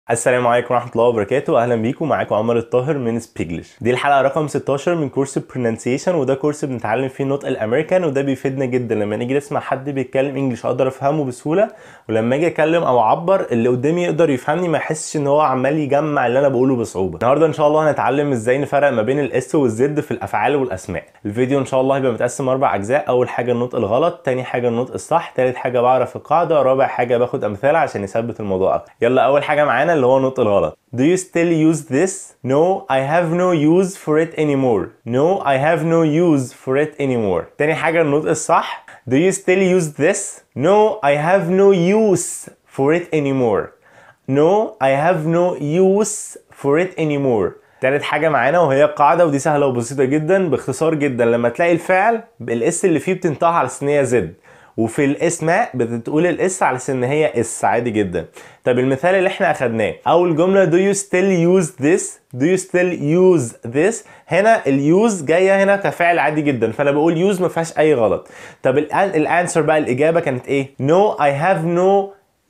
السلام عليكم ورحمة الله وبركاته أهلا بيكم معاكم عمر الطاهر من سبيجلش دي الحلقة رقم 16 من كورس pronunciation وده كورس بنتعلم فيه النطق الأمريكان وده بيفيدنا جدا لما نيجي نسمع حد بيتكلم انجلش أقدر أفهمه بسهولة ولما أجي أتكلم أو أعبر اللي قدامي يقدر يفهمني ما يحسش إن هو عمال يجمع اللي أنا بقوله بصعوبة النهاردة إن شاء الله هنتعلم إزاي نفرق ما بين الإس والزد في الأفعال والأسماء الفيديو إن شاء الله هيبقى متقسم أربع أجزاء أول حاجة النطق الغلط تاني حاجة النطق الصح تالت حاجة بعرف القاعدة رابع حاجة باخد أمثلة عشان نثبت الموضوع أكتر يلا أول حاجة معانا اللي هو النطق الغلط Do you still use this? No, I have no use for it anymore. No, I have no use for it anymore. تاني حاجة النطق الصح. Do you still use this? No, I have no use for it anymore. No, I have no use for it anymore. تالت حاجة معانا وهي القاعدة ودي سهلة وبسيطة جدا باختصار جدا لما تلاقي الفعل الاس اللي فيه بتنطقها على ان هي زد وفي الاسماء بتقول الاس على ان هي اس عادي جدا طب المثال اللي احنا اخدناه اول جمله do you still use this do you still use this هنا اليوز جايه هنا كفعل عادي جدا فانا بقول يوز ما فيهاش اي غلط طب الانسر بقى الاجابه كانت ايه no I have no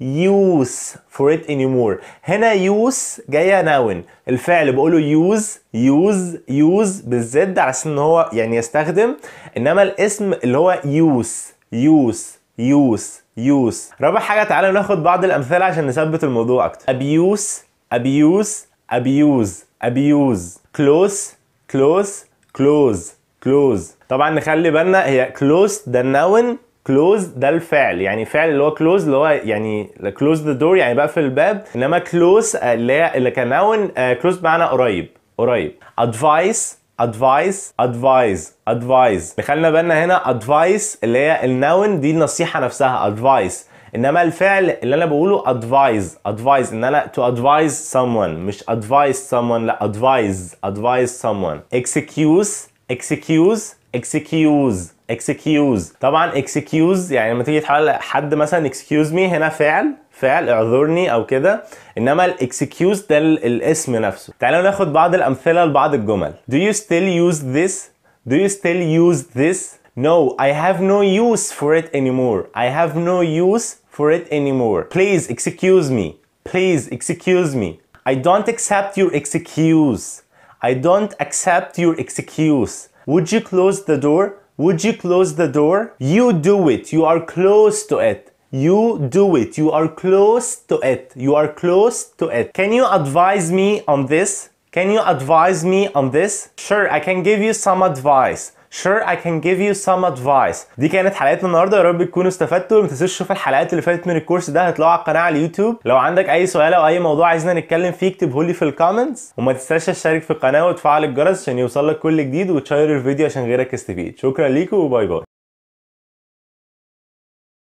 use for it anymore هنا use جايه ناون الفعل بقوله use use use بالزد على ان هو يعني يستخدم انما الاسم اللي هو use use use use رابع حاجة تعالوا ناخد بعض الأمثلة عشان نثبت الموضوع أكتر abuse abuse abuse abuse close close close close طبعا نخلي بالنا هي close ده النون close ده الفعل يعني فعل اللي هو close اللي هو يعني close the door يعني بقفل الباب انما close اللي هي اللي كنون close بمعنى قريب قريب advice advice advise advise نخلينا بالنا هنا advice اللي هي النون دي النصيحة نفسها advice انما الفعل اللي انا بقوله advise advise ان انا to advise someone مش advise someone لا advise advise someone excuse excuse excuse excuse طبعا excuse يعني لما تيجي تحاول حد مثلا excuse me هنا فعل فعل اعذرني او كده انما الاكسكيوز ده الاسم نفسه تعالوا ناخد بعض الامثله لبعض الجمل do you still use this do you still use this no I have no use for it anymore I have no use for it anymore please excuse me please excuse me I don't accept your excuse I don't accept your excuse would you close the door would you close the door you do it you are close to it you do it you are close to it you are close to it can you advise me on this can you advise me on this sure i can give you some advice Sure I can give you some advice دي كانت حلقتنا النهارده يا رب تكونوا استفدتوا ما تنسوش تشوفوا الحلقات اللي فاتت من الكورس ده هتلاقوها على القناه على اليوتيوب لو عندك اي سؤال او اي موضوع عايزنا نتكلم فيه اكتبه لي في الكومنتس وما تنساش تشترك في القناه وتفعل الجرس عشان يوصلك كل جديد وتشير الفيديو عشان غيرك يستفيد شكرا ليكم وباي باي